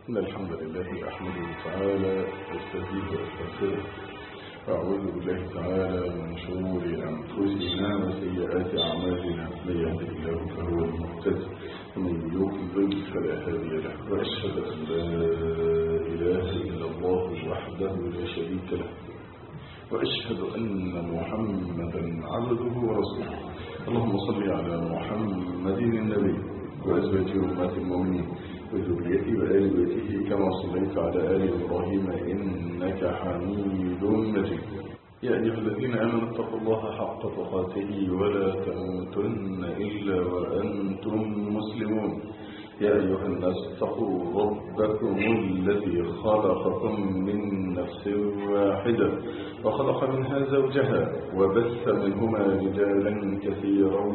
إن الحمد لله أحمده تعالى واستهديه واستغفره أعوذ بالله تعالى من شرور أنفسنا وسيئات أعمالنا من يهده الله فهو المهتد ومن يضلل فلا هادي له وأشهد أن لا إله إلا الله وحده لا شريك له وأشهد أن محمدا عبده ورسوله اللهم صل على محمد النبي وأزواجه أمهات المؤمنين وذريته وآل بيته كما صليت على آل إبراهيم إنك حميد مجيد يا أيها الذين آمنوا اتقوا الله حق تقاته ولا تموتن إلا وأنتم مسلمون يا أيها الناس اتقوا ربكم الذي خلقكم من نفس واحدة وخلق منها زوجها وبث منهما رجالا كثيرا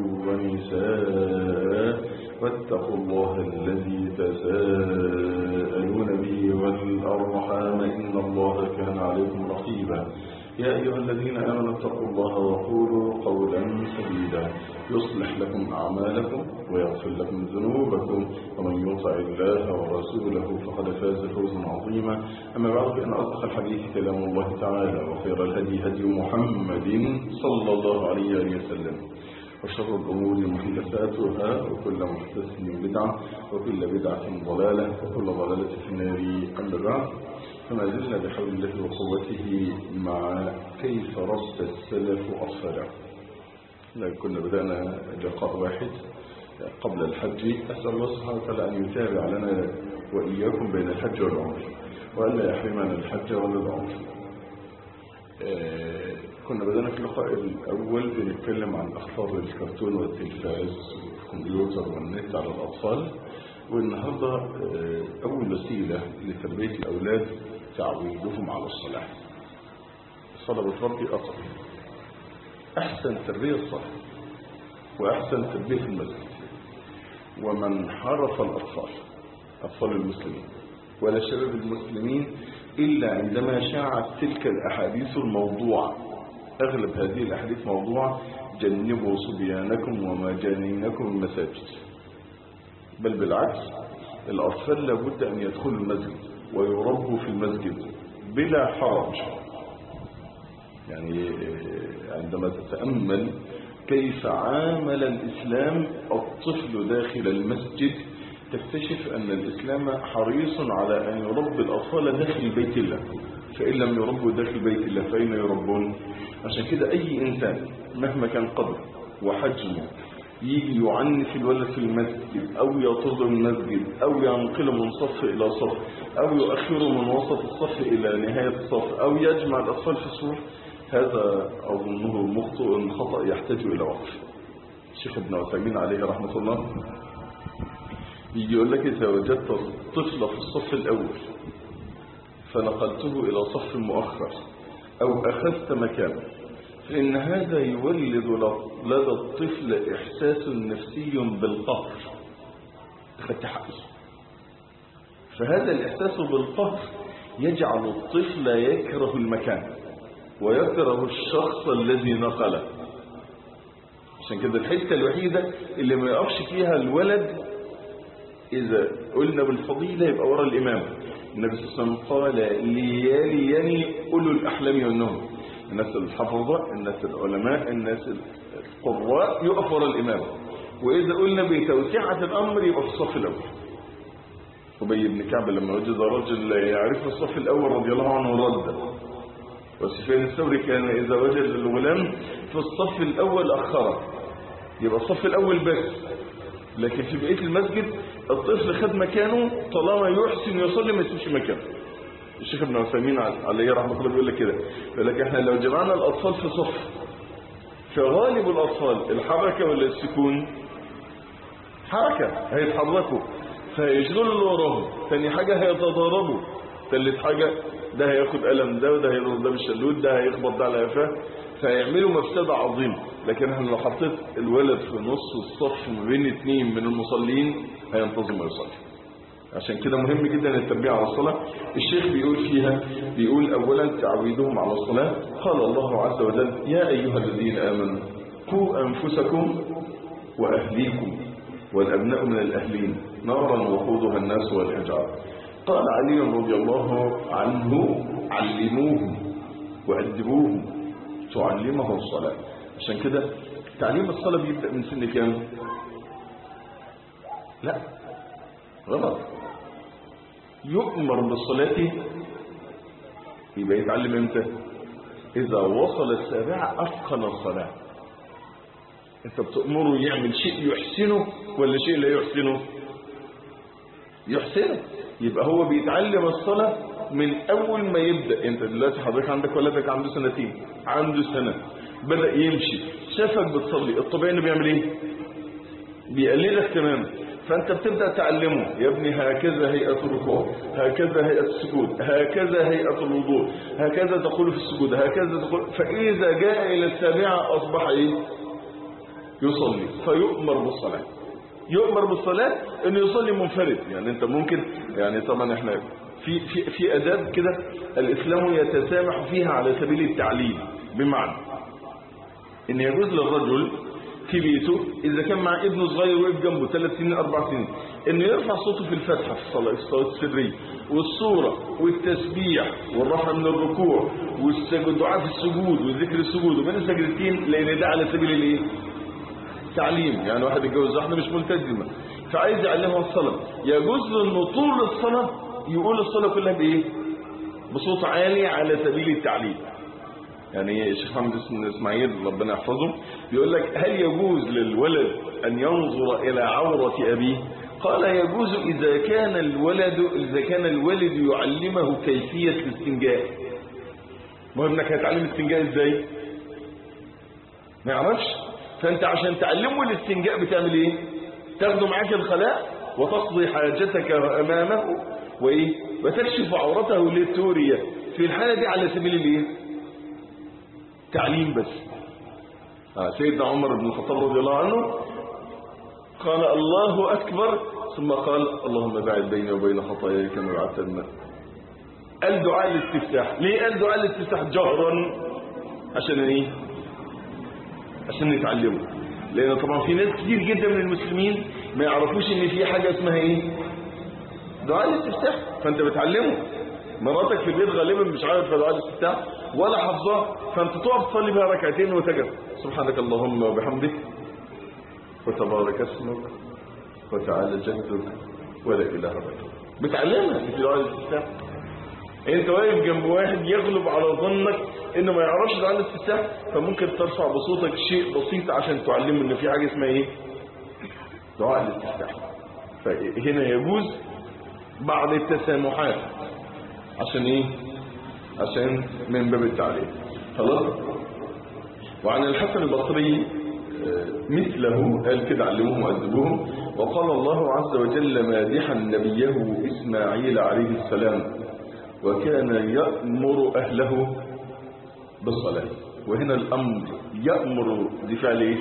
ونساء واتقوا الله الذي تساءلون به والأرحام إن الله كان عليكم رقيبا يا أيها الذين آمنوا اتقوا الله وقولوا قولا سديدا يصلح لكم أعمالكم ويغفر لكم ذنوبكم ومن يطع الله ورسوله فقد فاز فوزا عظيما أما بعد فإن أصدق الحديث كلام الله تعالى وخير الهدي هدي محمد صلى الله عليه وسلم وشر الأمور محدثاتها وكل محدث بدعة وكل بدعة ضلالة وكل ضلالة في النار أما بعد فما زلنا بحول الله وقوته مع كيف رد السلف أطفاله كنا بدأنا لقاء واحد قبل الحج أسأل الله سبحانه وتعالى أن يتابع لنا وإياكم بين الحج والعمر وألا يحرمنا الحج ولا العمر كنا بدأنا في اللقاء الأول بنتكلم عن أخطار الكرتون والتلفاز والكمبيوتر والنت على الأطفال والنهاردة أول وسيلة لتربية الأولاد تعويدهم على الصلاة الصلاة بتربي أطفال أحسن تربية الصلاة وأحسن تربية المسجد ومن حرف الأطفال أطفال المسلمين ولا شباب المسلمين إلا عندما شاعت تلك الأحاديث الموضوعة أغلب هذه الأحاديث موضوعة جنبوا صبيانكم ومجانينكم المساجد بل بالعكس الأطفال لابد أن يدخلوا المسجد ويربوا في المسجد بلا حرج يعني عندما تتأمل كيف عامل الإسلام الطفل داخل المسجد تكتشف أن الإسلام حريص على أن يربي الأطفال داخل بيت الله فإن لم يربوا داخل بيت الله فأين يربون عشان كده أي إنسان مهما كان قدر وحجمه يجي يعنف الولد في المسجد أو يطرد من المسجد أو ينقله من صف إلى صف أو يؤخره من وسط الصف إلى نهاية الصف أو يجمع الأطفال في الصف هذا أظنه مخطئ خطأ يحتاج إلى وقف الشيخ ابن عثيمين عليه رحمة الله يجي يقول لك إذا وجدت طفل في الصف الأول فنقلته إلى صف مؤخر أو أخذت مكانه فإن هذا يولد لدى الطفل إحساس نفسي بالقهر أخذت حقي فهذا الإحساس بالقهر يجعل الطفل يكره المكان ويكره الشخص الذي نقله عشان كده الحتة الوحيدة اللي ما يقفش فيها الولد إذا قلنا بالفضيلة يبقى ورا الإمام النبي صلى الله عليه وسلم قال لياليني أولو الأحلام والنهم الناس الحفظة الناس العلماء الناس القراء يقف ورا الإمام وإذا قلنا بتوسعة الأمر يبقى في الصف الأول أبي بن كعب لما وجد رجل يعرف الصف الأول رضي الله عنه رد وسفيان الثوري كان إذا وجد الغلام في الصف الأول أخره يبقى الصف الأول بس لكن في بقية المسجد الطفل خد مكانه طالما يحسن يصلي ما يسيبش مكانه الشيخ ابن عثيمين عليه رحمه الله بيقول لك كده يقول لك احنا لو جمعنا الاطفال في صف فغالب الاطفال الحركه ولا السكون حركه هيتحركوا فيشغلوا اللي وراهم ثاني حاجه هيتضاربوا ثالث حاجه ده هياخد قلم ده وده هيضرب ده بالشلوت ده هيخبط ده على قفاه فيعملوا مفسده عظيمه لكن احنا لو حطيت الولد في نص الصف ما بين اثنين من المصلين هينتظم ويصلي عشان كده مهم جدا التربية على الصلاة الشيخ بيقول فيها بيقول أولا تعويدهم على الصلاة قال الله عز وجل يا أيها الذين آمنوا قوا أنفسكم وأهليكم والأبناء من الأهلين نارا وقودها الناس والحجار قال علي رضي الله عنه علموهم وأدبوهم تعلمه الصلاة عشان كده تعليم الصلاة بيبدأ من سن كام لا غلط يؤمر بالصلاة يبقى يتعلم امتى إذا وصل السابعة أتقن الصلاة أنت بتأمره يعمل شيء يحسنه ولا شيء لا يحسنه يحسنه يبقى هو بيتعلم الصلاة من أول ما يبدأ أنت دلوقتي حضرتك عندك ولدك عنده سنتين عنده سنة بدأ يمشي شافك بتصلي الطبيعي انه بيعمل ايه بيقللك تماما فانت بتبدأ تعلمه يا ابني هكذا هيئة الركوع هكذا هيئة السجود هكذا هيئة الوضوء هكذا تقول في السجود هكذا تقول فإذا جاء إلى السابعة أصبح ايه يصلي فيؤمر بالصلاة يؤمر بالصلاة انه يصلي منفرد يعني انت ممكن يعني طبعا احنا في في في اداب كده الاسلام يتسامح فيها على سبيل التعليم بمعنى ان يجوز للرجل في بيته اذا كان مع ابنه صغير واقف جنبه ثلاث سنين اربع سنين انه يرفع صوته في الفاتحه في الصلاه في الصلاه السريه والصوره والتسبيح والرفع من الركوع والدعاء في السجود وذكر السجود وبين السجدتين لان ده على سبيل الايه تعليم يعني واحد يتجوز واحده مش ملتزمه فعايز يعلمها الصلاه يجوز له انه طول الصلاه يقول الصلاه كلها بايه بصوت عالي على سبيل التعليم يعني الشيخ محمد اسماعيل ربنا يحفظه بيقول لك هل يجوز للولد ان ينظر الى عوره ابيه قال يجوز اذا كان الولد اذا كان الوالد يعلمه كيفيه الاستنجاء ما ابنك هيتعلم الاستنجاء ازاي ما يعرفش فانت عشان تعلمه الاستنجاء بتعمل ايه تاخده معاك الخلاء وتقضي حاجتك امامه وايه وتكشف عورته للتورية في الحالة دي على سبيل الايه تعليم بس آه سيدنا عمر بن الخطاب رضي الله عنه قال الله أكبر ثم قال اللهم باعد بيني وبين خطاياي كما بعدت الماء قال دعاء الاستفتاح ليه قال دعاء الاستفتاح جهرا عشان ايه عشان نتعلمه لان طبعا في ناس كتير جدا من المسلمين ما يعرفوش ان في حاجة اسمها ايه دعاء الاستفتاح فانت بتعلمه مراتك في البيت غالبا مش عارفه دعاء الاستفتاح ولا حافظاه فانت تقف تصلي بها ركعتين وتجد سبحانك اللهم وبحمدك وتبارك اسمك وتعالى جدك ولا اله غيرك بتعلمها في دعاء الاستفتاح انت واقف جنب واحد يغلب على ظنك انه ما يعرفش دعاء الاستفتاح فممكن ترفع بصوتك شيء بسيط عشان تعلمه ان في حاجه اسمها ايه دعاء الاستفتاح فهنا يجوز بعض التسامحات عشان ايه عشان من باب التعليم خلاص وعن الحسن البصري مثله قال كده علموهم وأدبوهم وقال الله عز وجل مادحا نبيه إسماعيل عليه السلام وكان يأمر أهله بالصلاة وهنا الأمر يأمر دي فعل ايه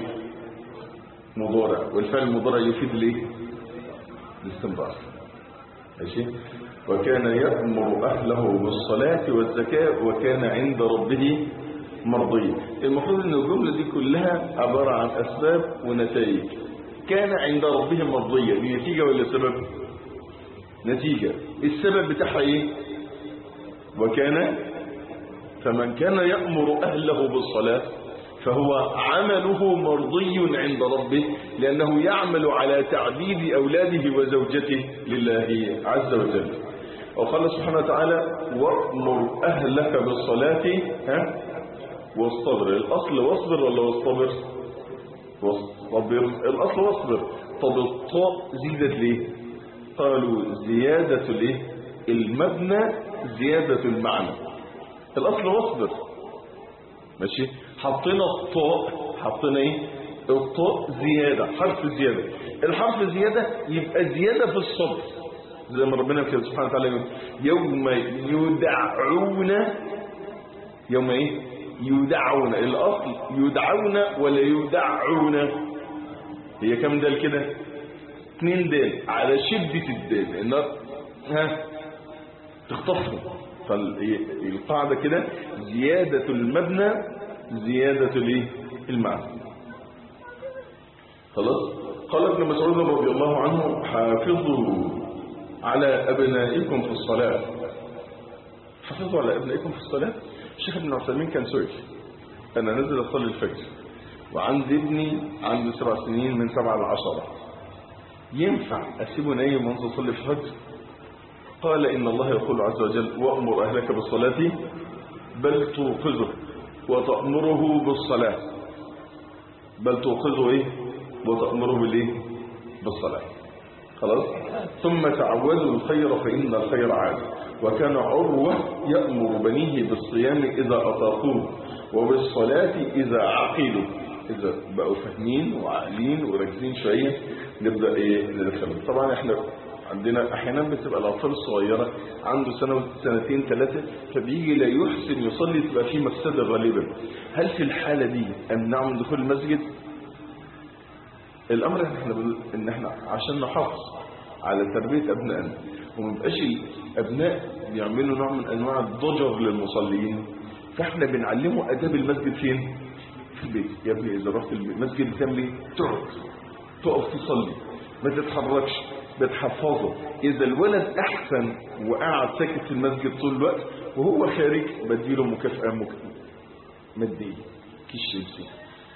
مضارع والفعل المضارع يفيد ليه الاستمرار ماشي وكان يأمر أهله بالصلاة والزكاة وكان عند ربه مرضيا المفروض ان الجملة دي كلها عبارة عن أسباب ونتائج كان عند ربه مرضيا دي نتيجة ولا سبب نتيجة السبب بتاعها ايه وكان فمن كان يأمر أهله بالصلاة فهو عمله مرضي عند ربه لأنه يعمل على تعبيد أولاده وزوجته لله عز وجل وقال سبحانه وتعالى وأمر أهلك بالصلاة ها واصطبر الأصل واصبر ولا واصطبر واصطبر الأصل واصبر طب الطاء زيدت ليه قالوا زيادة ليه المبنى زيادة المعنى الأصل واصبر ماشي حطينا الطاء حطينا ايه الطاء زيادة حرف زيادة الحرف زيادة يبقى زيادة في الصبر زي ما ربنا كده سبحانه وتعالى يوم يدعون يوم ايه يدعون الاصل يدعون ولا يدعون هي كم دال كده اتنين دال على شدة الدال النار ها تخطفهم فالقاعدة كده زيادة المبنى زيادة الايه المعنى خلاص قال ابن مسعود رضي الله عنه حافظوا على أبنائكم في الصلاة حافظوا على أبنائكم في الصلاة الشيخ ابن عثيمين كان سئل أنا نزل أصلي الفجر وعندي ابني عنده سبع سنين من سبعة لعشرة ينفع أسيبه نايم وأنت أصلي في الفجر قال إن الله يقول عز وجل وأمر أهلك بالصلاة بل توقظه وتأمره بالصلاة بل توقظه إيه وتأمره بالإيه بالصلاة خلاص ثم تعودوا الخير فإن الخير عاد وكان عروة يأمر بنيه بالصيام إذا أطاقوه وبالصلاة إذا عقلوا إذا بقوا فاهمين وعاقلين وراكزين شوية نبدأ إيه ندخلهم طبعا إحنا عندنا أحيانا بتبقى الأطفال الصغيرة عنده سنة سنتين ثلاثة فبيجي لا يحسن يصلي تبقى فيه مفسدة غالبا هل في الحالة دي أمنعه من دخول المسجد؟ الأمر إن احنا بنقول إن احنا عشان نحافظ على تربية أبنائنا وما يبقاش الأبناء بيعملوا نوع من أنواع الضجر للمصلين فاحنا بنعلمه آداب المسجد فين؟ في البيت يا ابني إذا رحت المسجد بتعمل إيه؟ تقعد تقف تصلي ما تتحركش بتحفظه إذا الولد أحسن وقعد ساكت في المسجد طول الوقت وهو خارج بديله مكافأة مك... مادية كيس شيبسي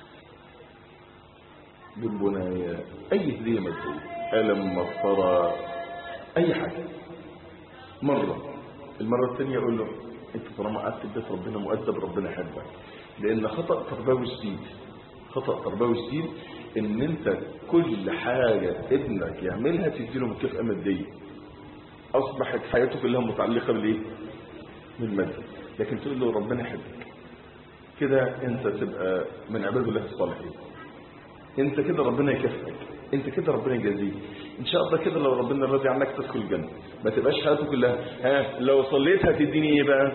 بالبناية أي هدية مادية قلم مسطرة أي حاجة مرة المرة الثانية أقول له أنت طالما قعدت في بيت ربنا مؤدب ربنا يحبك لأن خطأ تربوي شديد خطأ تربوي شديد ان انت كل حاجة ابنك يعملها تديله مكافأة مادية اصبحت حياته كلها متعلقة بالايه بالمادة لكن تقول له ربنا يحبك كده انت تبقى من عباد الله الصالحين انت كده ربنا يكافئك انت كده ربنا يجازيك ان شاء الله كده لو ربنا راضي عنك تدخل الجنة ما تبقاش حياته كلها ها لو صليت هتديني ايه بقى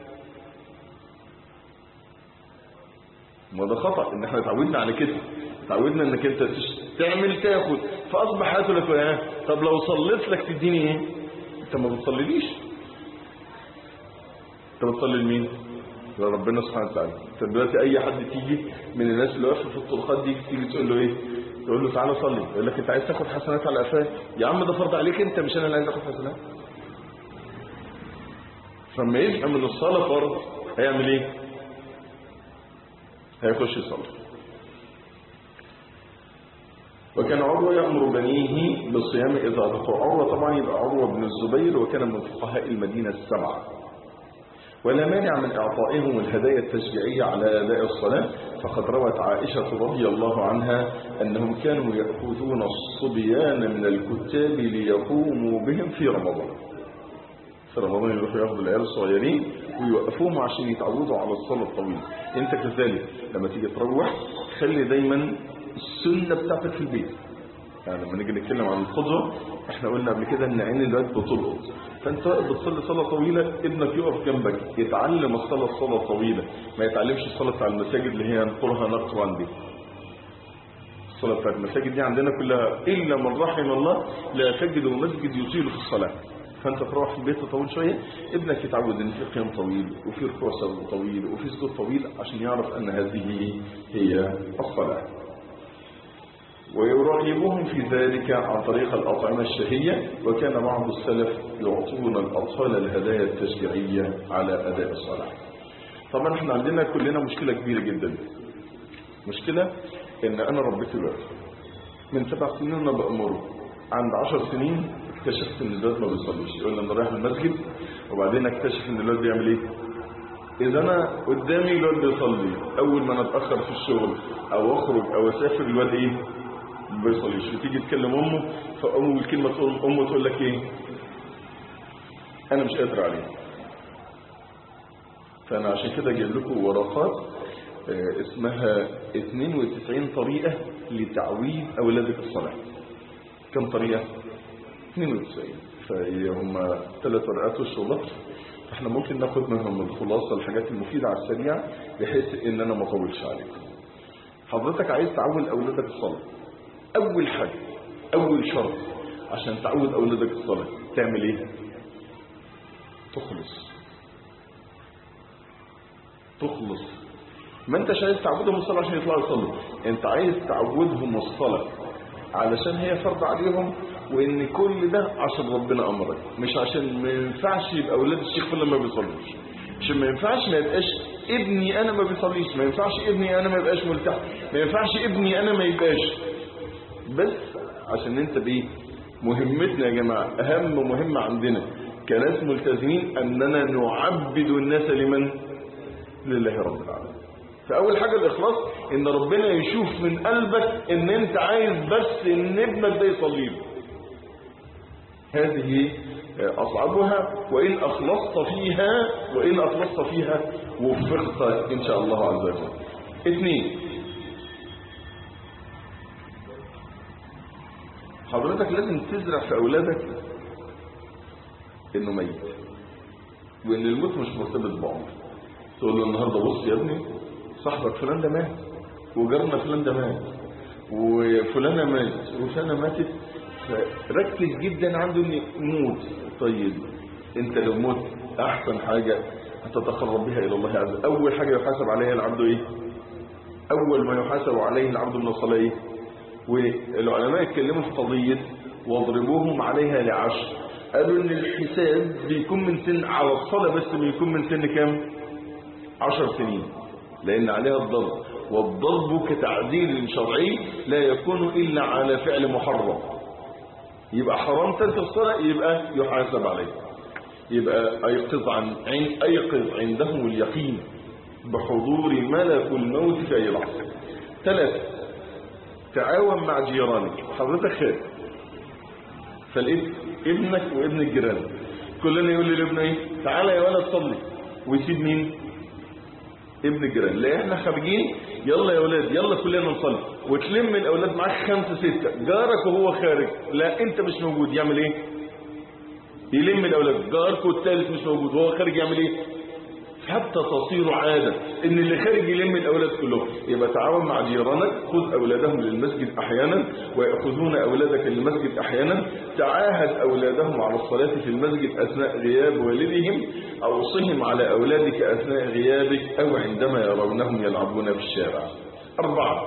ما ده خطأ ان احنا اتعودنا على كده اتعودنا انك انت تعمل تاخد فاصبح حياته لك ها طب لو صليت لك تديني ايه انت ما بتصليليش انت بتصلي لمين لربنا سبحانه وتعالى انت دلوقتي اي حد تيجي من الناس اللي واقفه في الطرقات دي تيجي تقول له ايه تقول له تعالى صلي يقول لك انت عايز تاخد حسنات على قفاك يا عم ده فرض عليك انت مش انا اللي عايز اخد حسنات فلما يفهم ان الصلاه فرض هيعمل ايه هيخش يصلي وكان عروة يأمر بنيه بالصيام إذا أذقوا عروة طبعا يبقى عروة بن الزبير وكان من فقهاء المدينة السبعة ولا مانع من إعطائهم الهدايا التشجيعية على أداء الصلاة فقد روت عائشة رضي الله عنها أنهم كانوا يأخذون الصبيان من الكتاب ليقوموا بهم في رمضان في رمضان يروحوا ياخدوا العيال الصغيرين ويوقفوهم عشان يتعودوا على الصلاة الطويلة انت كذلك لما تيجي تروح خلي دايما السنة بتاعتك في البيت يعني لما نيجي نتكلم عن القدوة احنا قلنا قبل كده ان عين الواد بتلقط فانت بتصلي صلاة طويلة ابنك يقف جنبك يتعلم الصلاة الصلاة طويلة ما يتعلمش الصلاة بتاع المساجد اللي هي نقرها نقر عندي الصلاة بتاع المساجد دي عندنا كلها إلا من رحم الله لا تجد مسجد يطيل في الصلاة فانت تروح في البيت تطول شوية ابنك يتعود ان في قيام طويل وفي ركوع طويل وفي سجود طويل عشان يعرف ان هذه هي الصلاة ويراقبهم في ذلك عن طريق الأطعمة الشهية وكان بعض السلف يعطون الأطفال الهدايا التشجيعية على أداء الصلاة طبعا احنا عندنا كلنا مشكلة كبيرة جدا مشكلة ان انا ربيت الولد من سبع سنين انا بأمره عند عشر سنين اكتشفت ان الولد ما بيصليش يقول لي انا رايح المسجد وبعدين اكتشف ان الولد بيعمل ايه اذا انا قدامي الولد بيصلي اول ما انا اتاخر في الشغل او اخرج او اسافر الولد ايه ما بيصليش وتيجي تكلم امه فاول كلمه تقول امه تقول لك ايه انا مش قادر عليه فانا عشان كده جايب لكم ورقات آه، اسمها 92 طريقه لتعويد اولادك الصلاه كم طريقه 92 فهي هم ثلاث ورقات والشغلات فاحنا ممكن ناخد منهم الخلاصه الحاجات المفيده على السريع بحيث ان انا ما اطولش عليكم حضرتك عايز تعود اولادك الصلاه اول حاجه اول شرط عشان تعود اولادك الصلاه تعمل ايه تخلص تخلص ما انتش عايز تعودهم الصلاه عشان يطلعوا يصلوا انت عايز تعودهم الصلاه علشان هي فرض عليهم وان كل ده عشان ربنا امرك مش عشان ما ينفعش يبقى اولاد الشيخ فلان ما بيصلوش عشان ما ينفعش ما يبقاش ابني انا ما بيصليش ما ينفعش ابني انا ما يبقاش ملتحي ما ينفعش ابني انا ما يبقاش بس عشان انت بايه مهمتنا يا جماعه اهم مهمه عندنا كناس ملتزمين اننا نعبد الناس لمن لله رب العالمين فاول حاجه الاخلاص ان ربنا يشوف من قلبك ان انت عايز بس ان ابنك ده يصلي له هذه أصعبها وإن أخلصت فيها وإن أخلصت فيها وفقت إن شاء الله عز وجل اثنين حضرتك لازم تزرع في أولادك إنه ميت وإن الموت مش مرتبط بعمر تقول له النهاردة بص يا ابني صاحبك فلان ده مات وجارنا فلان ده مات وفلانة ماتت وفلانة ماتت فركز جدا عنده ان موت طيب انت لو مت احسن حاجة هتتقرب بها الى الله عز وجل اول حاجة يحاسب عليها العبد ايه اول ما يحاسب عليه العبد من الصلاة ايه والعلماء اتكلموا في قضية واضربوهم عليها لعشر قالوا ان الحساب بيكون من سن على الصلاة بس بيكون من سن كام عشر سنين لان عليها الضرب والضرب كتعديل شرعي لا يكون الا على فعل محرم يبقى حرام ترك الصلاة يبقى يحاسب عليه يبقى أيقظ عن عين أيقظ عندهم اليقين بحضور ملك الموت في أي لحظة ثلاثة تعاون مع جيرانك حضرتك خير فلقيت ابنك وابن الجيران كلنا يقول لي لابنه ايه تعالى يا ولد صلي ويسيب مين ابن الجيران لا احنا خارجين يلا يا ولاد يلا كلنا نصلي وتلم الاولاد معاك خمسة ستة جارك وهو خارج لا انت مش موجود يعمل ايه يلم الاولاد جارك والثالث مش موجود وهو خارج يعمل ايه حتى تصير عادة ان اللي خارج يلم الاولاد كلهم يبقى تعاون مع جيرانك خذ اولادهم للمسجد احيانا ويأخذون اولادك للمسجد احيانا تعاهد اولادهم على الصلاة في المسجد اثناء غياب والدهم اوصهم على اولادك اثناء غيابك او عندما يرونهم يلعبون في الشارع اربعة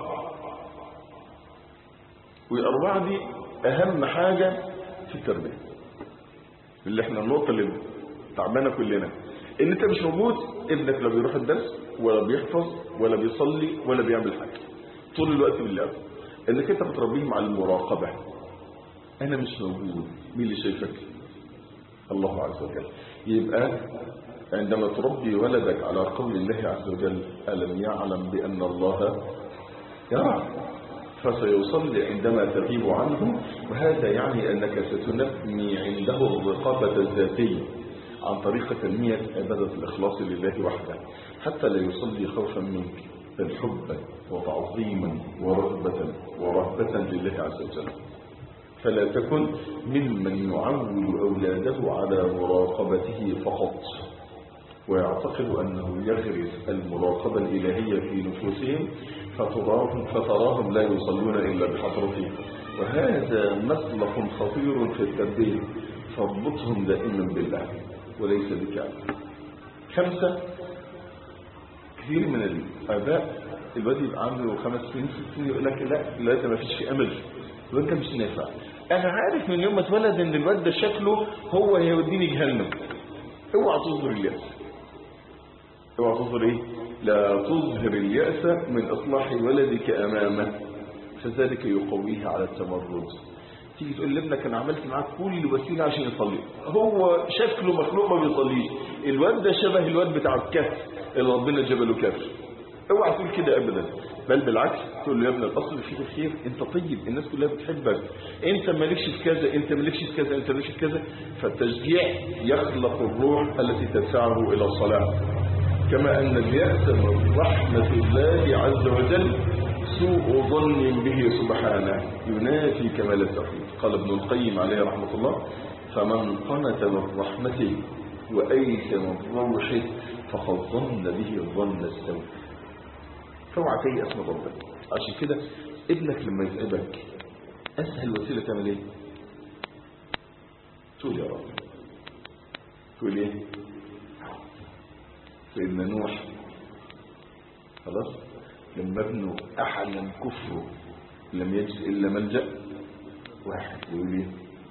والاربعة دي اهم حاجة في التربية اللي احنا النقطة اللي تعبانة كلنا ان انت مش موجود ابنك لا بيروح الدرس ولا بيحفظ ولا بيصلي ولا بيعمل حاجة طول الوقت باللعب انك انت بتربيهم على المراقبة انا مش موجود مين اللي شايفك الله عز وجل يبقى عندما تربي ولدك على قول الله عز وجل ألم يعلم بأن الله يرى فسيصلي عندما تغيب عنه وهذا يعني أنك ستنمي عنده الرقابة الذاتية عن طريق تنمية عبادة الإخلاص لله وحده حتى لا يصلي خوفا منك بل حبا وتعظيما ورغبة ورهبة لله عز وجل فلا تكن ممن يعود أولاده على مراقبته فقط ويعتقد أنه يغرس المراقبة الإلهية في نفوسهم فتراهم, فتراهم لا يصلون إلا بحضرته وهذا مسلك خطير في التربية فاربطهم دائما بالله وليس بك خمسة كثير من الآباء الواد يبقى عنده خمس سنين ست سنين يقول لك لا لا ما فيش في أمل الواد ده مش نافع أنا عارف من يوم ما اتولد إن الواد ده شكله هو هيوديني جهنم اوعى تظهر اليأس اوعى تظهر ايه لا تظهر اليأس من إصلاح ولدك أمامه فذلك يقويه على التمرد تيجي تقول لابنك انا عملت معاك كل وسيله عشان يصلي هو شكله مخلوق ما بيصليش الواد ده شبه الواد بتاع الكهف اللي ربنا جبله كافر اوعى تقول كده ابدا بل بالعكس تقول له يا ابن الاصل فيك الخير انت طيب الناس كلها بتحبك انت مالكش في كذا انت مالكش في كذا انت مالكش في كذا فالتشجيع يخلق الروح التي تدفعه الى الصلاه كما ان الياس من رحمه الله عز وجل سوء ظن به سبحانه ينافي كمال التوحيد قال ابن القيم عليه رحمة الله فمن قنت من رحمته وأيس من روحه فقد ظن به الظن السوء فاوعى تيأس من ربك عشان كده ابنك لما يتعبك أسهل وسيلة تعمل ايه تقول يا رب تقول ايه سيدنا نوح خلاص لما ابنه أحلم كفره لم يجد إلا ملجأ واحد يقول ايه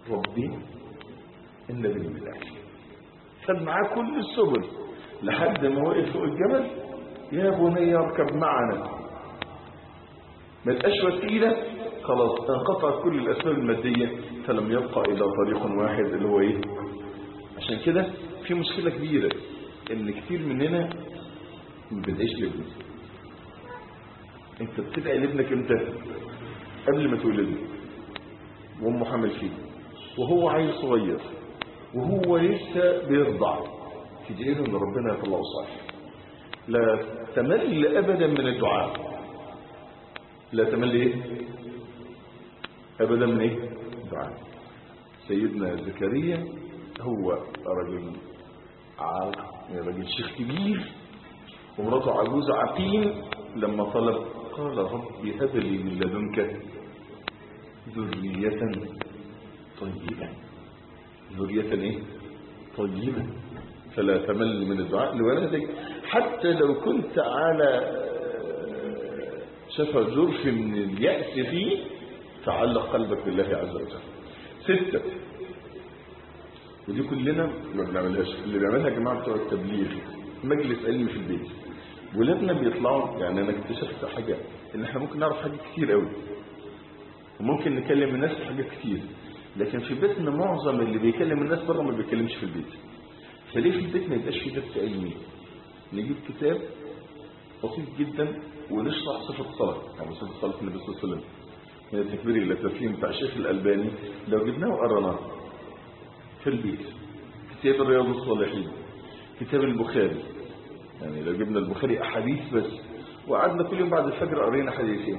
ربي النبي بالله خد معاه كل السبل لحد ما وقف فوق الجبل يا بني اركب معنا ما تبقاش وسيله خلاص انقطعت كل الاسباب الماديه فلم يبقى الا طريق واحد اللي هو ايه عشان كده في مشكله كبيره ان كتير مننا ما بيدعيش لابنه انت بتدعي لابنك امتى قبل ما تولده وامه حامل فيه وهو عيل صغير وهو لسه بيرضع تدعي له ان ربنا يطلعه صالح لا تمل ابدا من الدعاء لا تمل ايه ابدا من ايه الدعاء سيدنا زكريا هو رجل عاق رجل شيخ كبير ومراته عجوز عقيم لما طلب قال رب هب لي من لدنك ذرية طيبة ذرية ايه طيبة فلا تمل من الدعاء لولدك حتى لو كنت على شفا جرف من اليأس فيه تعلق قلبك بالله عز وجل ستة ودي كلنا ما بنعملهاش اللي بيعملها يا جماعه بتوع التبليغ مجلس علمي في البيت ولادنا بيطلعوا يعني انا اكتشفت حاجه ان احنا ممكن نعرف حاجات كتير قوي وممكن نكلم الناس في حاجات كتير لكن في بيتنا معظم اللي بيكلم الناس بره ما بيتكلمش في البيت فليه في البيت ما يبقاش في درس علمي نجيب كتاب بسيط جدا ونشرح صفه الصلاه يعني صفه صلاه النبي صلى الله عليه وسلم من التكبير الى التسليم بتاع الشيخ الالباني لو جبناه وقرناه في البيت كتاب الرياض الصالحين كتاب البخاري يعني لو جبنا البخاري احاديث بس وقعدنا كل يوم بعد الفجر قرينا حديثين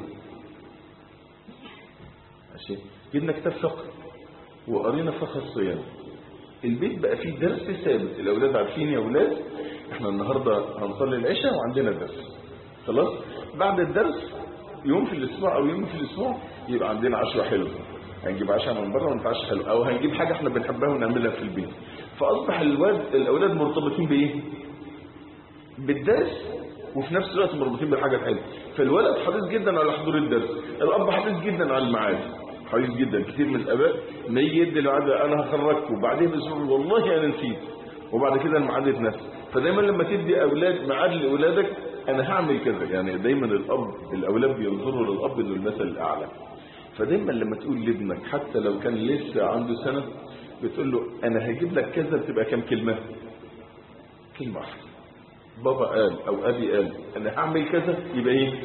ماشي جبنا كتاب فقه وقرينا فقه الصيام البيت بقى فيه درس ثابت الاولاد عارفين يا اولاد احنا النهارده هنصلي العشاء وعندنا درس خلاص بعد الدرس يوم في الاسبوع او يوم في الاسبوع يبقى عندنا عشوه حلوه هنجيب عشاء من بره ونتعشى حلو او هنجيب حاجه احنا بنحبها ونعملها في البيت فاصبح الواد الاولاد مرتبطين بايه بالدرس وفي نفس الوقت مربوطين بالحاجه الحلوه فالولد حريص جدا على حضور الدرس الاب حريص جدا على الميعاد حريص جدا كتير من الاباء ما يجي يدي الوعد انا هخرجك وبعدين باسبوع والله انا نسيت وبعد كده الميعاد اتنسى فدايما لما تدي اولاد ميعاد لاولادك انا هعمل كذا يعني دايما الاب الاولاد بينظروا للاب انه المثل الاعلى فدايما لما تقول لابنك حتى لو كان لسه عنده سنه بتقول له انا هجيب لك كذا بتبقى كام كلمه كلمه واحده بابا قال او ابي قال انا هعمل كذا يبقى ايه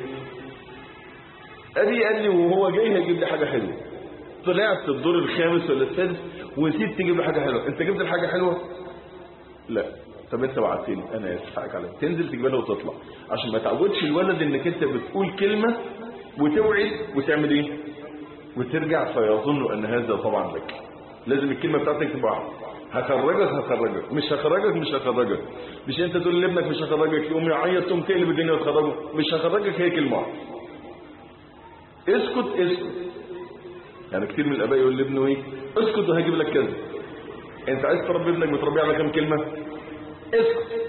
ابي قال لي وهو جاي هيجيب لي حاجه حلوه طلعت الدور الخامس ولا السادس ونسيت تجيب لي حاجه حلوه انت جبت الحاجه حلوه لا طب انت وعدتني انا اسف حقك عليك تنزل تجيبها وتطلع عشان ما تعودش الولد انك انت بتقول كلمه وتوعد وتعمل ايه وترجع فيظن ان هذا طبعا لك لازم الكلمه بتاعتك تبقى هخرجك هخرجك مش هخرجك مش هخرجك مش انت تقول لابنك مش هخرجك يقوم يعيط تقوم تقلب الدنيا وتخرجه مش هخرجك هي كلمه واحده اسكت اسكت يعني كتير من الاباء يقول لابنه ايه اسكت وهجيب لك كذا انت عايز تربي ابنك بتربيه على كام كلمه اسكت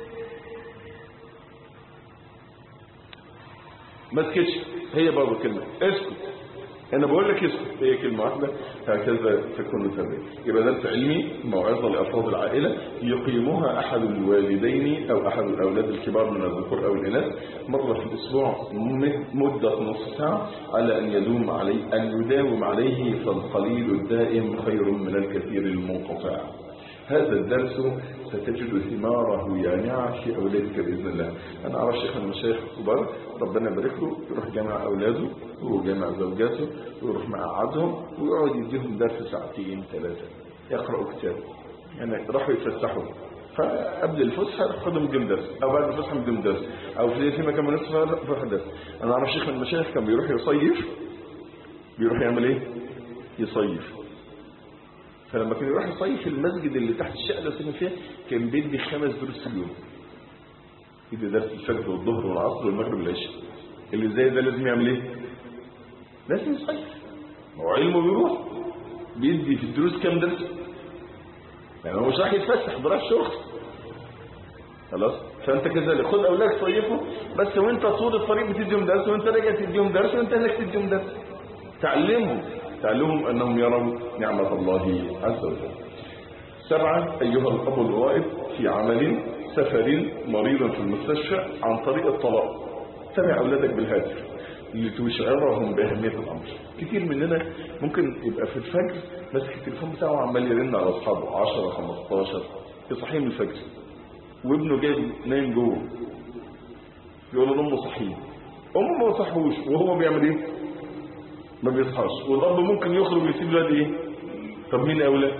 ما سكتش هي برضه كلمه اسكت انا بقول لك اسكت هي كلمه واحده هكذا تكون التربيه يبقى درس علمي موعظه لافراد العائله يقيمها احد الوالدين او احد الاولاد الكبار من الذكور او الاناث مره في الاسبوع مده نصف ساعه على ان يدوم عليه ان يداوم عليه فالقليل الدائم خير من الكثير المنقطع هذا الدرس ستجد ثماره يانعة في أولادك بإذن الله أنا أعرف شيخ من المشايخ الكبار ربنا يبارك له يروح جامع أولاده وجامع زوجاته ويروح مقعدهم ويقعد يديهم درس ساعتين ثلاثة يقرأوا كتاب يعني راحوا يتفسحوا فقبل الفسحة يروح خدهم يديهم درس أو بعد الفسحة يديهم درس أو في في مكان من يروح درس أنا أعرف شيخ من المشايخ كان بيروح يصيف بيروح يعمل إيه؟ يصيف فلما كان يروح يصيف المسجد اللي تحت الشقه اللي ساكن فيها كان بيدي خمس دروس في اليوم يدي درس الفجر والظهر والعصر والمغرب والعشاء اللي زي ده لازم يعمل ايه لازم يصيف هو علمه بيروح بيدي في الدروس كام درس يعني هو مش راح يتفسح ده راح شغل خلاص فانت كذلك خد اولادك صيفوا بس وانت طول الطريق بتديهم درس وانت راجع تديهم درس وانت هناك تديهم درس تعلمهم تعلمهم أنهم يروا نعمة الله عز وجل سبعة أيها الأب الغائب في عمل سفر مريض في المستشفى عن طريق الطلاق تابع أولادك بالهاتف لتشعرهم بأهمية الأمر كتير مننا ممكن يبقى في الفجر ماسك التليفون بتاعه عمال يرن على أصحابه 10 15 يصحيه من الفجر وابنه جاي نايم جوه يقول له امه صحيه امه ما صحوش وهو بيعمل ايه ما بيصحاش والاب ممكن يخرج ويسيب الواد ايه طب مين اولى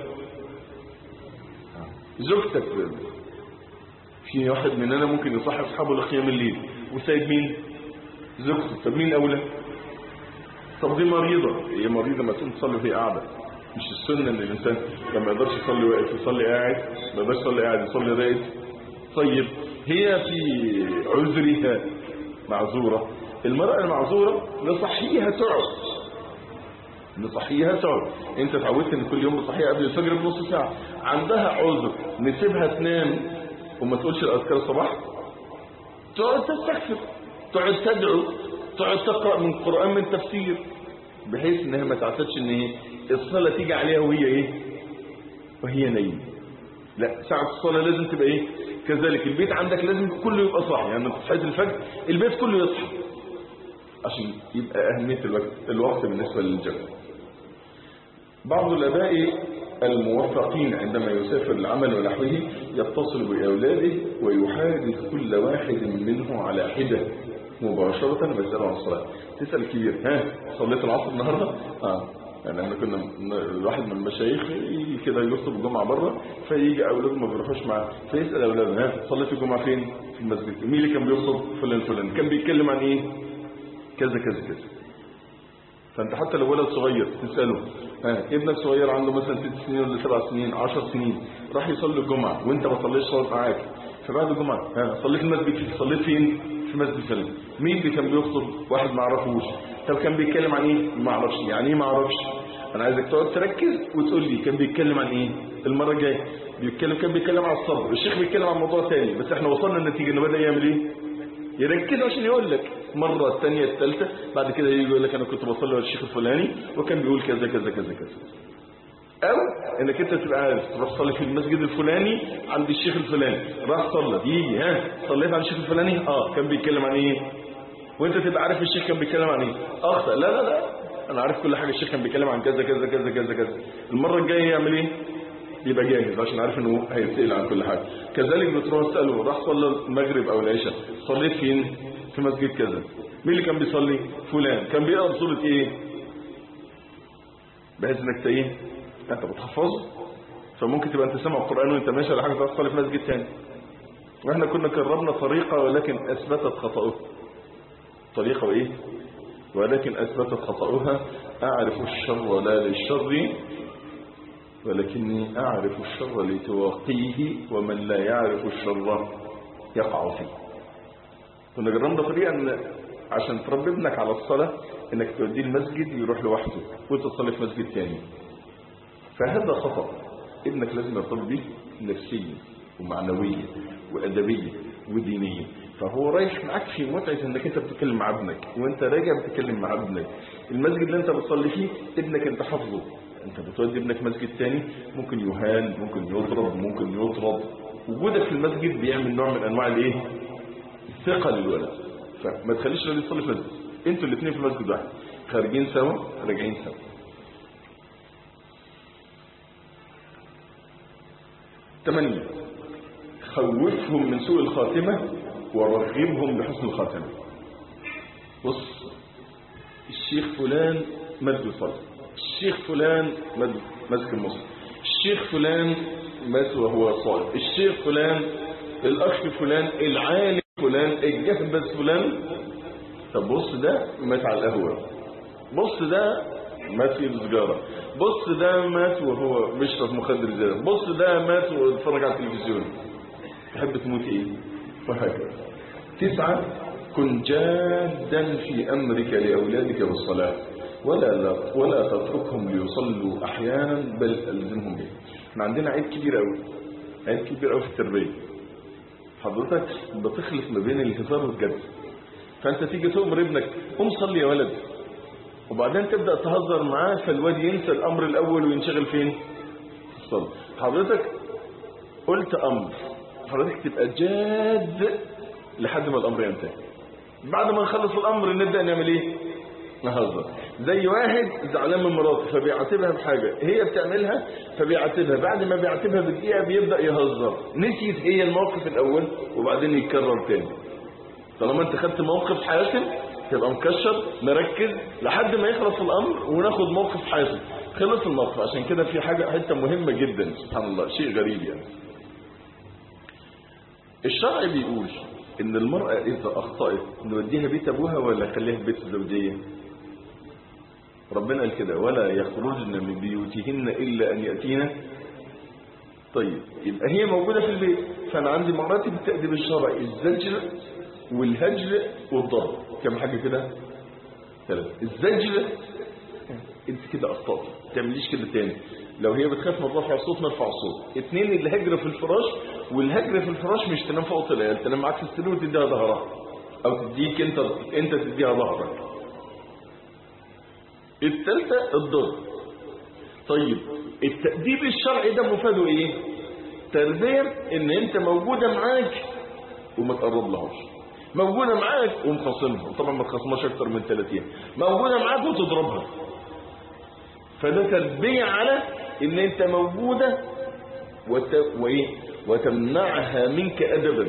زوجتك في واحد مننا ممكن يصحي اصحابه لقيام الليل وسايب مين زوجته طب مين اولى طب دي مريضه هي مريضه ما تقوم تصلي وهي قاعده مش السنه ان الانسان لما يقدرش يصلي واقف يصلي قاعد ما يقدرش يصلي قاعد يصلي راقد طيب هي في عذرها معذوره المراه المعذوره نصحيها تقعد نصحيها تقعد انت اتعودت ان كل يوم بتصحيها قبل الفجر بنص ساعه عندها عذر نسيبها تنام وما تقولش الاذكار الصباح تقعد تستغفر تقعد تدعو تقعد تقرا من قران من تفسير بحيث انها ما تعتادش ان ايه الصلاه تيجي عليها وهي ايه وهي نايمه لا ساعه الصلاه لازم تبقى ايه كذلك البيت عندك لازم كله يبقى صاحي يعني في صحيه الفجر البيت كله يصحى عشان يبقى اهميه الوقت الوقت بالنسبه للجو بعض الاباء الموفقين عندما يسافر العمل ونحوه يتصل بأولاده ويحادث كل واحد منه على حدة مباشرة ويسأله عن الصلاة تسأل الكبير ها صليت العصر النهاردة؟ اه يعني احنا كنا الواحد من المشايخ يجي كده يخطب الجمعة بره فيجي أولاده ما بيروحوش معاه فيسأل أولاده ها صليت الجمعة فين؟ في المسجد مين اللي كان بيخطب؟ فلان فلان كان بيتكلم عن ايه؟ كذا كذا كذا فانت حتى لو ولد صغير تسأله ها ابنك صغير عنده مثلا ست سنين ولا سبع سنين عشر سنين راح يصلي الجمعة وانت ما صليتش صلاة معاك فبعد الجمعة ها صليت المسجد فين صليت فين في مسجد فلان مين اللي كان بيخطب واحد ما اعرفوش طب كان بيتكلم عن ايه ما اعرفش يعني ايه ما اعرفش انا عايزك تقعد تركز وتقول لي كان بيتكلم عن ايه المرة الجاية بيتكلم كان بيتكلم عن الصبر الشيخ بيتكلم عن موضوع تاني بس احنا وصلنا للنتيجة انه بدأ يعمل ايه يركز عشان يقول لك مرة الثانية الثالثة بعد كده يجي يقول لك أنا كنت بصلي على الشيخ الفلاني وكان بيقول كذا كذا كذا كذا أو إنك أنت تبقى عارف تروح تصلي في المسجد الفلاني عند الشيخ الفلاني راح صلى يجي ها صليت عند الشيخ الفلاني اه كان بيتكلم عن إيه وأنت تبقى عارف الشيخ كان بيتكلم عن إيه أخطأ لا لا لا أنا عارف كل حاجة الشيخ كان بيتكلم عن كذا كذا كذا كذا كذا المرة الجاية يعمل إيه يبقى جاهز عشان عارف انه هيسأل عن كل حاجة كذلك بتروح تسأله راح صلى المغرب او العشاء صليت فين في مسجد كذا مين اللي كان بيصلي فلان كان بيقرا سوره ايه بحيث انك ايه انت بتحفظه فممكن تبقى انت سامع القران وانت ماشي على حاجه تروح تصلي في مسجد ثاني واحنا كنا كررنا طريقه ولكن اثبتت خطاها طريقه وايه ولكن اثبتت خطاها اعرف الشر لا للشر ولكني اعرف الشر لتوقيه ومن لا يعرف الشر يقع فيه كنا جربنا طريقة ان عشان تربي ابنك على الصلاة انك توديه المسجد يروح لوحده وانت تصلي في مسجد تاني فهذا خطأ ابنك لازم يرتبط بيه نفسيا ومعنويا وادبيا ودينيا فهو رايح معاك في متعة انك انت بتتكلم مع ابنك وانت راجع بتتكلم مع ابنك المسجد اللي انت بتصلي فيه ابنك انت حافظه انت بتودي ابنك مسجد تاني ممكن يهان ممكن يضرب ممكن يطرد وجودك في المسجد بيعمل نوع من انواع الايه ثقة للولد فما تخليش الولد يصلي في مسجد انتوا الاثنين في مسجد واحد خارجين سوا راجعين سوا ثمانية خوفهم من سوء الخاتمة ورغبهم بحسن الخاتمة بص الشيخ فلان مد يصلي الشيخ فلان مد ماسك المصحف الشيخ فلان مات وهو صائم الشيخ فلان الاخ فلان العالم فلان الجهبذ فلان طب بص ده مات على القهوه بص ده مات في السجاره بص ده مات وهو بيشرب مخدر زياده بص ده مات واتفرج على التلفزيون تحب تموت ايه وهكذا تسعة كن جادا في امرك لاولادك بالصلاه ولا لا ولا تتركهم ليصلوا احيانا بل الزمهم به احنا عندنا عيب كبير قوي عيب كبير قوي في التربيه حضرتك بتخلط ما بين الهزار والجد فانت تيجي تؤمر ابنك قوم صلي يا ولد وبعدين تبدأ تهزر معاه فالواد ينسى الأمر الأول وينشغل فين في الصلاة حضرتك قلت أمر حضرتك تبقى جاد لحد ما الأمر ينتهي بعد ما نخلص الأمر نبدأ نعمل إيه نهزر زي واحد زعلان من مراته فبيعاتبها بحاجة هي بتعملها فبيعاتبها بعد ما بيعاتبها بدقيقة بيبدأ يهزر نسيت هي الموقف الأول وبعدين يتكرر تاني طالما انت خدت موقف حاسم تبقى مكشر مركز لحد ما يخلص الأمر وناخد موقف حاسم خلص الموقف عشان كده في حاجة حتة مهمة جدا سبحان الله شيء غريب يعني الشرع بيقول ان المرأة اذا اخطأت نوديها بيت ابوها ولا نخليها في بيت الزوجية ربنا قال كده ولا يخرجن من بيوتهن الا ان يأتينا طيب يبقى هي موجودة في البيت فانا عندي مراتب التأديب الشرعي الزجر والهجر والضرب كم حاجة كده ثلاثة الزجر انت كده اخطأت ما تعمليش كده تاني لو هي بتخاف من رفع الصوت نرفع الصوت اثنين الهجر في الفراش والهجر في الفراش مش تنام فوق العيال تنام معاك في السرير وتديها ظهرها او تديك انت انت تديها ظهرك الثالثه الضرب طيب التأديب الشرعي ده مفاده ايه تربيه ان انت موجوده معاك وما تقرب لهاش موجوده معاك ومخاصمها وطبعا ما تخاصمهاش اكتر من 30 موجوده معاك وتضربها فده تربيه على ان انت موجودة وت... وإيه؟ وتمنعها منك ادبا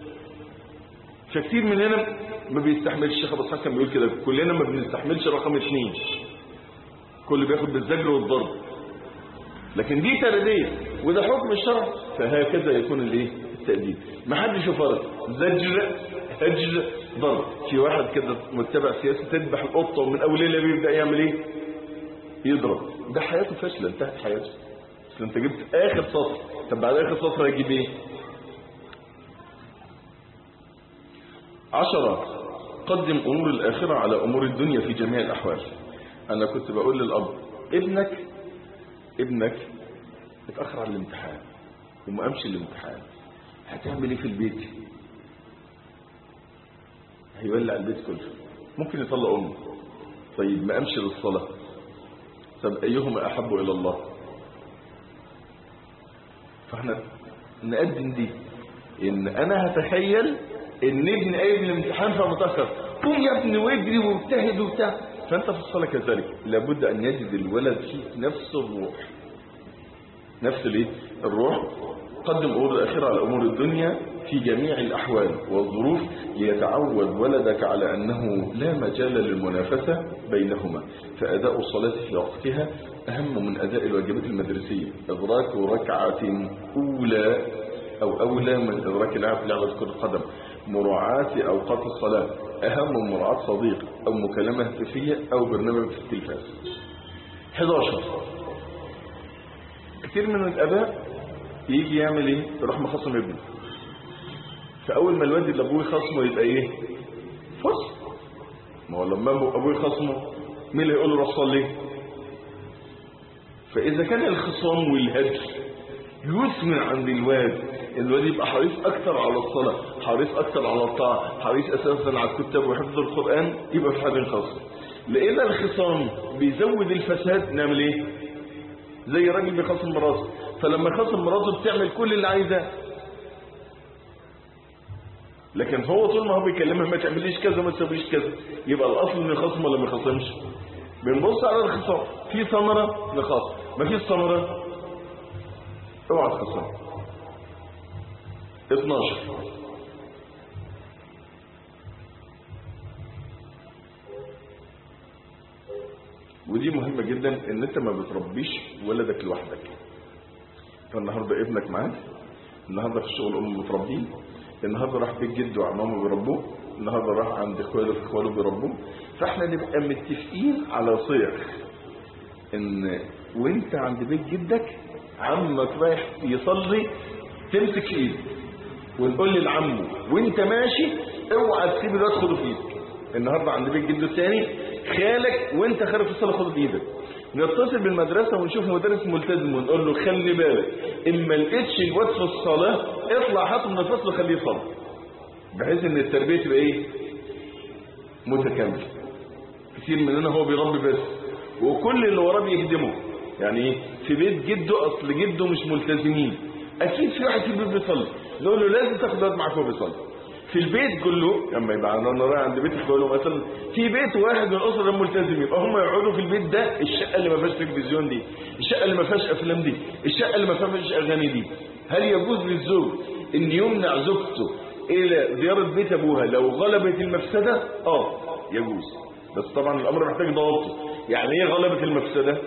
فكتير مننا ما بيستحملش الشيخ ابو اسحاق كان بيقول كده كلنا ما بنستحملش رقم اثنين كل بياخد بالزجر والضرب لكن دي تربيه وده حكم الشرع فهكذا يكون الايه التأديب ما حدش يفرق زجر هجر ضرب في واحد كده متبع سياسي تذبح القطه ومن اول ليله بيبدا يعمل ايه يضرب ده حياته فاشلة انتهت حياته اصل انت جبت اخر سطر طب بعد اخر سطر هيجيب ايه عشرة قدم امور الاخرة على امور الدنيا في جميع الاحوال انا كنت بقول للاب ابنك ابنك اتأخر على الامتحان وما قامش الامتحان هتعمل ايه في البيت هيولع البيت كله ممكن يطلق امه طيب ما قامش للصلاه طب أيهما أحب إلى الله فاحنا نقدم دي إن أنا هتخيل إن ابني قايم الامتحان فمتأخر قوم يا ابني واجري واجتهد وبتاع فأنت في الصلاة كذلك لابد أن يجد الولد فيك نفس الروح نفس الايه الروح قدم أمور الآخرة على أمور الدنيا في جميع الأحوال والظروف ليتعود ولدك على أنه لا مجال للمنافسة بينهما فأداء الصلاة في وقتها أهم من أداء الواجبات المدرسية إدراك ركعة أولى أو أولى من إدراك لعب في لعبة كرة القدم مراعاة أوقات الصلاة أهم من مراعاة صديق أو مكالمة هاتفية أو برنامج في التلفاز 11 كثير من الآباء يجي يعمل ايه يروح مخصم ابنه فاول ما الواد اللي ابوه يخصمه يبقى ايه فصل ما هو لما ابوه يخصمه مين اللي هيقول له روح صلي فاذا كان الخصام والهجر يثمر عند الواد الواد يبقى حريص اكتر على الصلاه حريص اكتر على الطاعه حريص اساسا على الكتاب وحفظ القران يبقى في حال خاص لان الخصام بيزود الفساد نعمل ايه زي راجل بيخاصم مراته فلما يخاصم مراته بتعمل كل اللي عايزاه لكن هو طول ما هو بيكلمها ما تعمليش كذا ما تسويش كذا يبقى الاصل انه يخاصم ولا ما يخاصمش بنبص على الخصام في ثمره نخاصم ما فيش ثمره اوعى تخاصم 12 ودي مهمة جدا ان انت ما بتربيش ولدك لوحدك فالنهاردة ابنك معاك النهاردة في الشغل امه بتربيه النهاردة راح بيت جده وعمامه بيربوه النهاردة راح عند اخواله في اخواله بيربوه فاحنا نبقى متفقين على صيغ ان وانت عند بيت جدك عمك رايح يصلي تمسك في ايده ونقول للعمه وانت ماشي اوعى تسيب الواد خده في ايدك النهارده عند بيت جده الثاني خالك وانت خارج في الصلاه خده بايدك نتصل بالمدرسه ونشوف مدرس ملتزم ونقول له خلي بالك ان ما لقيتش الواد في الصلاه اطلع هاته من الفصل خليه يصلي بحيث ان التربيه تبقى ايه متكامله كتير مننا هو بيربي بس وكل اللي وراه بيخدمه يعني ايه في بيت جده اصل جده مش ملتزمين اكيد في واحد في البيت بيصلي نقول له لازم تاخد وقت معاك وهو بيصلي في البيت كله لما يبقى انا رايح عند بيتك بقول له مثلا في بيت واحد من الاسره ملتزم يبقى هم يقعدوا في البيت ده الشقه اللي ما فيهاش تلفزيون دي الشقه اللي ما فيهاش افلام دي الشقه اللي ما فيهاش اغاني دي هل يجوز للزوج ان يمنع زوجته الى زياره بيت ابوها لو غلبت المفسده اه يجوز بس طبعا الامر محتاج ضوابطه يعني ايه غلبت المفسده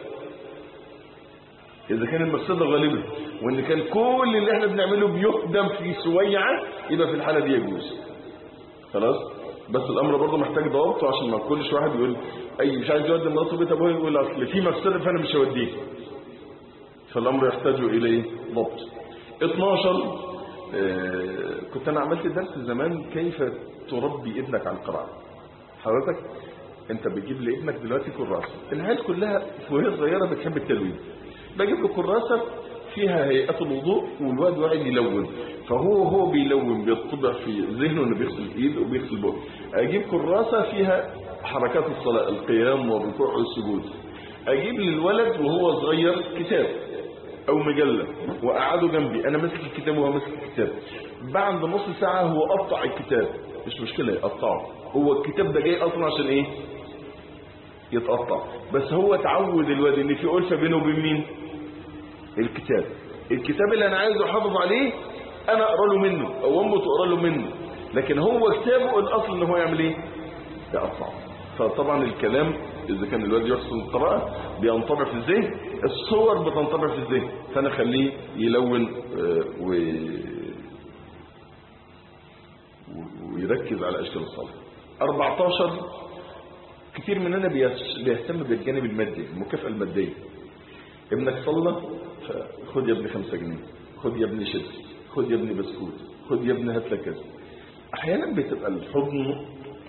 إذا كان المفسدة غالبة وإن كان كل اللي احنا بنعمله بيقدم في سويعة يبقى في الحالة دي يجوز خلاص بس الأمر برضه محتاج ضوابطه عشان ما كلش واحد يقول أي مش عايز يودي مراته بيت أبوه يقول أصل في مفسدة فأنا مش هوديه فالأمر يحتاج إلى ضبط 12 آه كنت أنا عملت درس زمان كيف تربي ابنك على القراءة حضرتك انت بتجيب لابنك دلوقتي كراسة العيال كلها وهي صغيرة بتحب التلوين بجيب له كراسة فيها هيئة الوضوء والواد واحد يلون فهو هو بيلون بيطبع في ذهنه انه بيغسل ايد وبيغسل بقه اجيب كراسة فيها حركات الصلاة القيام والركوع والسجود اجيب للولد وهو صغير كتاب او مجلة واقعده جنبي انا ماسك الكتاب وهو ماسك الكتاب بعد نص ساعة هو قطع الكتاب مش مشكلة يقطعه هو الكتاب ده جاي اصلا عشان ايه يتقطع بس هو تعود الواد ان في ألفة بينه وبين مين الكتاب الكتاب اللي انا عايزه احافظ عليه انا اقرا له منه او امه تقرا له منه لكن هو كتابه الاصل ان هو يعمل ايه يقطعه فطبعا الكلام اذا كان الواد يحسن القراءه بينطبع في الذهن الصور بتنطبع في الذهن فانا اخليه يلون آه، و... ويركز على اشكال الصلاه 14 كتير مننا بيس- بيهتم بالجانب المادي المكافأة المادية ابنك صلى فخد يا ابني خمسة جنيه خد يا ابني شيبسي خد يا ابني بسكوت خد يا ابني هات لك كذا احيانا بتبقى الحضن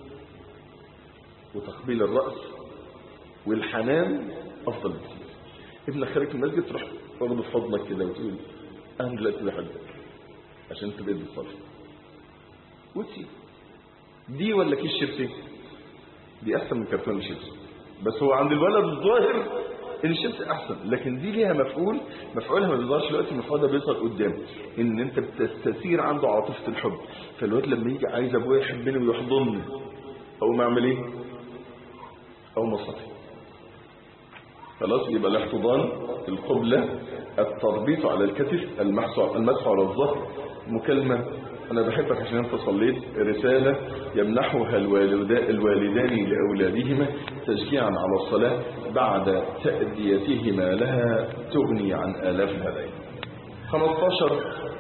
وتقبيل الرأس والحنان افضل بكتير ابنك خارج من المسجد تروح واخده في حضنك كده وتقول انا دلوقتي بحبك عشان انت بقيت بتصلي وتسيب دي ولا كيس شيبسي دي احسن من كرتون الشيبسي بس هو عند الولد الظاهر ان الشيبسي احسن لكن دي ليها مفعول مفعولها ما بيظهرش دلوقتي المفعول ده بيظهر قدام ان انت بتستثير عنده عاطفه الحب فالواد لما يجي عايز ابويا يحبني ويحضني او ما اعمل ايه او مصطفي خلاص يبقى الاحتضان القبلة التربيط على الكتف المسح المسح على الظهر مكالمة أنا بحبك عشان أنت صليت رسالة يمنحها الوالدا- الوالدان لأولادهما تشجيعا على الصلاة بعد تأديتهما لها تغني عن آلاف الهدايا 15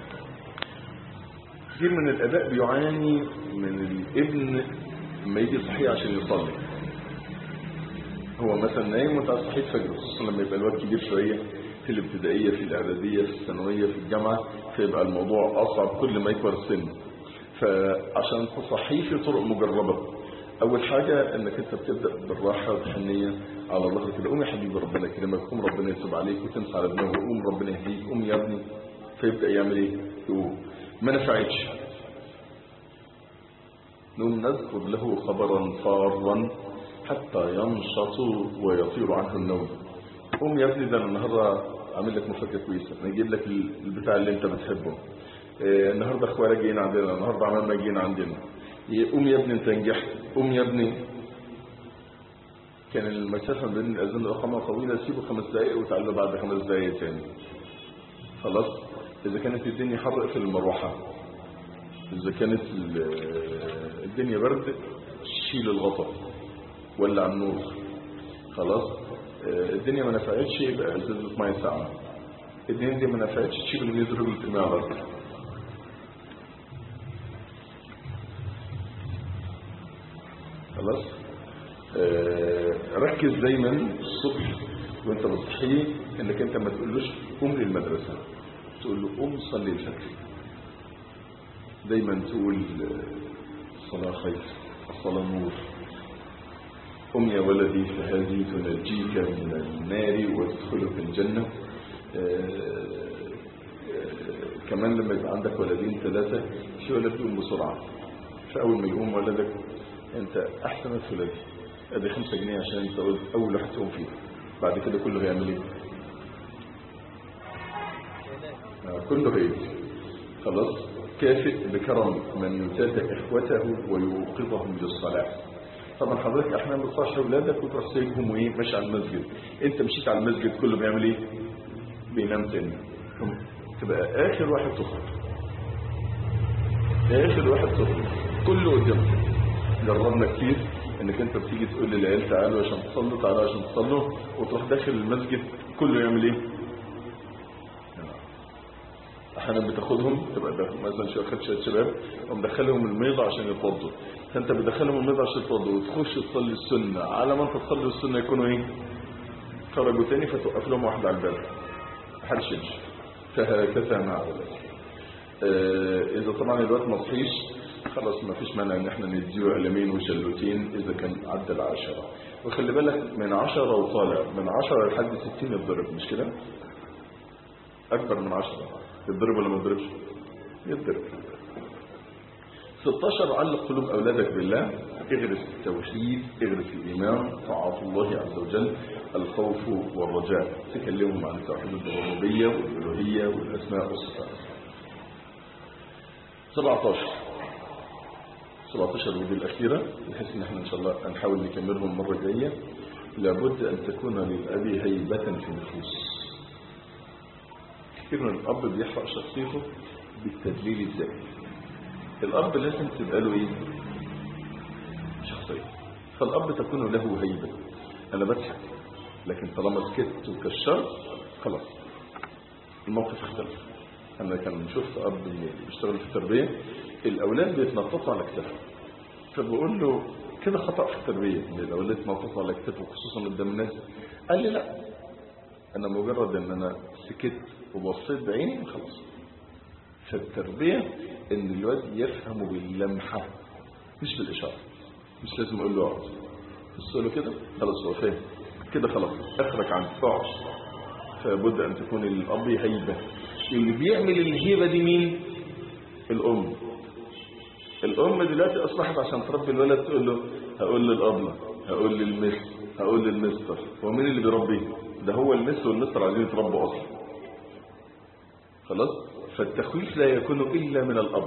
كثير من الآباء بيعاني من الابن لما يجي صحيح عشان يصلي هو مثلا نايم وانت صحيت فجر خصوصا لما يبقى الواد كبير شويه في الابتدائيه في الاعداديه في الثانويه في الجامعه فيبقى الموضوع اصعب كل ما يكبر السن فعشان تصحيه في طرق مجربه اول حاجه انك انت بتبدا بالراحه والحنيه على ظهرك كده قوم يا حبيبي ربنا يكرمك قوم ربنا يتوب عليك وتنسى على دماغه قوم ربنا يهديك قوم يا ابني فيبدا يعمل ايه يقوم ما نفعتش نقوم نذكر له خبرا فارا حتى ينشط ويطير عنه النوم قوم يا ابني ده انا النهارده عامل لك مفاجاه كويسه انا اجيب لك البتاع اللي انت بتحبه آه، النهارده اخوالك جايين عندنا النهارده عملنا جايين عندنا ي- قوم يا ابني انت نجحت قوم يا ابني كان المسافه بين الاذان والاقامه طويله سيبه خمس دقائق وتعالوا بعد خمس دقائق تاني خلاص اذا كانت الدنيا حر في المروحه إذا كانت ال- الدنيا برد شيل الغطا ولع النور خلاص آه، الدنيا ما نفعتش يبقى ازازه ميه ساقعه الدنيا دي ما نفعتش تشيل الميز رجل ترميها على الارض خلاص آه، ركز دايما الصبح وانت بتصحيه انك انت ما تقولوش قوم للمدرسه تقول له قوم صلي الفجر دايما تقول الصلاة خير الصلاة نور قم يا ولدي فهذه تنجيك من النار وتدخلك الجنة آه، آه، كمان لما يبقى عندك ولدين ثلاثة في ولد يقوم بسرعة فأول ما يقوم ولدك أنت أحسن ولدي ادي 5 جنيه عشان انت قلت اول واحد تقوم فيه بعد كده كله هيعمل ايه آه، كله هيجي خلاص كافئ بكرم من يتابع اخوته ويوقظهم للصلاه طبعا حضرتك احيانا ما بتصحش اولادك وتروح سايبهم وايه ماشي على المسجد انت مشيت على المسجد كله بيعمل ايه بينام تاني تبقى اخر واحد تخرج اخر واحد تخرج كله قدامك جربنا كتير انك انت بتيجي تقول للعيال تعالوا عشان تصلوا تعالوا عشان تصلوا وتروح داخل المسجد كله يعمل ايه احيانا بتاخدهم تبقى ده مثلا شو اخد شويه شباب ومدخلهم الميضه عشان يتوضوا فانت بتدخلهم الميضه عشان يتوضوا وتخش تصلي السنه على ما انت تصلي السنه يكونوا ايه خرجوا تاني فتوقف لهم واحد على الباب محدش يمشي فهكذا مع اولادك آه، اذا طبعا الوقت ما صحيش خلاص ما فيش مانع ان احنا نديه قلمين وشلوتين اذا كان عدى العشرة وخلي بالك من عشرة وطالع من عشرة لحد ستين يتضرب مش كده اكبر من عشرة يتضرب ولا ما يتضربش يتضرب 16 علق قلوب اولادك بالله اغرس التوحيد اغرس الايمان طاعه الله عز وجل الخوف والرجاء تكلمهم عن توحيد الربوبيه والالوهيه والاسماء والصفات 17 17 ودي الأخيرة بحيث إن احنا إن شاء الله هنحاول نكملهم المرة الجاية لابد أن تكون للأب هيبة في النفوس كثير من الأب بيحرق شخصيته بالتدليل الذاتي الأب لازم تبقى له إيه؟ شخصية فالأب تكون له هيبة أنا بضحك لكن طالما سكت وكشرت خلاص الموقف اختلف أنا كان شفت أب بيشتغل في التربية الأولاد بيتنططوا على كتافه فبقول له كده خطأ في التربية إن الأولاد يتنططوا على كتافه خصوصا قدام الناس قال لي لا أنا مجرد إن أنا سكت وبصيت بعيني خلاص فالتربية إن الواد يفهم باللمحة مش بالإشارة مش لازم أقول له اقعد بص له كده خلاص هو فاهم كده خلاص آخرك عن اقعد فبد أن تكون الأب هيبة اللي بيعمل الهيبة دي مين الأم الأم دلوقتي أصبحت عشان تربي الولد تقول له هقول للأبلة هقول للمس هقول للمستر هو مين اللي بيربيه ده هو المس والمستر عايزين يتربوا أصلا خلاص فالتخويف لا يكون إلا من الأب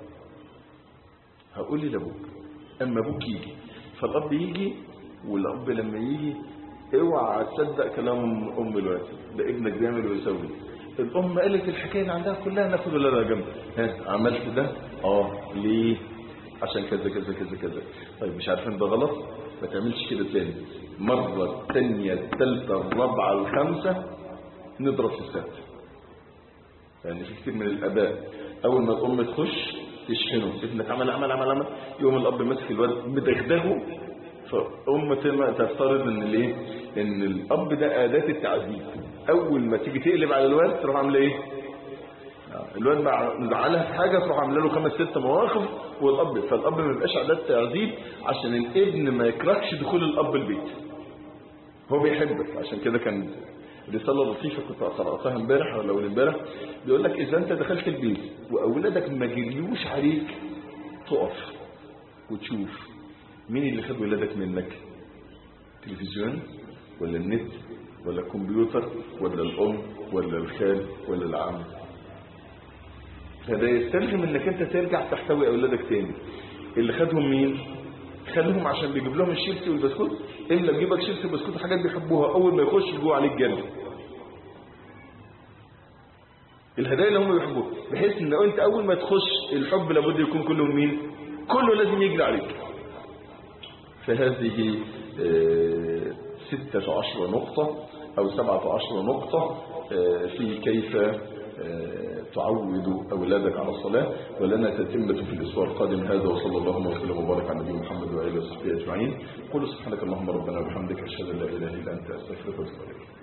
هقول لي لأبوك أما أبوك يجي فالأب يجي والأب لما يجي اوعى تصدق كلام أم الوقت ده ابنك بيعمل ويسوي الأم قالت الحكاية اللي عندها كلها ناخد ولا لا جنب ها عملت ده اه ليه عشان كذا كذا كذا كذا طيب مش عارفين ده غلط ما تعملش كده تاني مرة الثانية الثالثة الرابعة الخامسة نضرب في السبت يعني في كتير من الآباء أول ما الأم تخش تشحنه ابنك عمل عمل عمل عمل يوم الأب ماسك الولد مدغدغه فأم تفترض إن ليه؟ إن الأب ده أداة التعذيب أول ما تيجي تقلب على الولد تروح عامله إيه؟ الواد مزعلها في حاجة تروح عامله له خمس ست مواقف والأب فالأب ما يبقاش أداة تعذيب عشان الابن ما يكرهش دخول الأب البيت هو بيحبك عشان كده كان رسالة لطيفة كنت قرأتها امبارح ولا أول امبارح بيقول لك إذا أنت دخلت البيت وأولادك ما جريوش عليك تقف وتشوف مين اللي خد ولادك منك تلفزيون ولا النت ولا الكمبيوتر ولا الأم ولا الخال ولا العم فده يستلزم انك انت ترجع تحتوي اولادك تاني اللي خدهم مين خدهم عشان بيجيب لهم الشيبسي والبسكوت الا تجيبك شيبسي وبسكوت حاجات بيحبوها اول ما يخش جوه عليك جري الهدايا اللي هم بيحبوها بحيث ان انت اول ما تخش الحب لابد يكون كله من مين كله لازم يجري عليك فهذه آه، ستة عشر نقطة أو سبعة عشر نقطة آه، في كيف آه، تعود أولادك على الصلاة ولنا تتمة في الأسبوع القادم هذا وصلى الله وسلم وبارك على نبينا محمد وآله وصحبه أجمعين قل سبحانك اللهم ربنا وبحمدك أشهد أن لا إله إلا أنت أستغفرك وأتوب إليك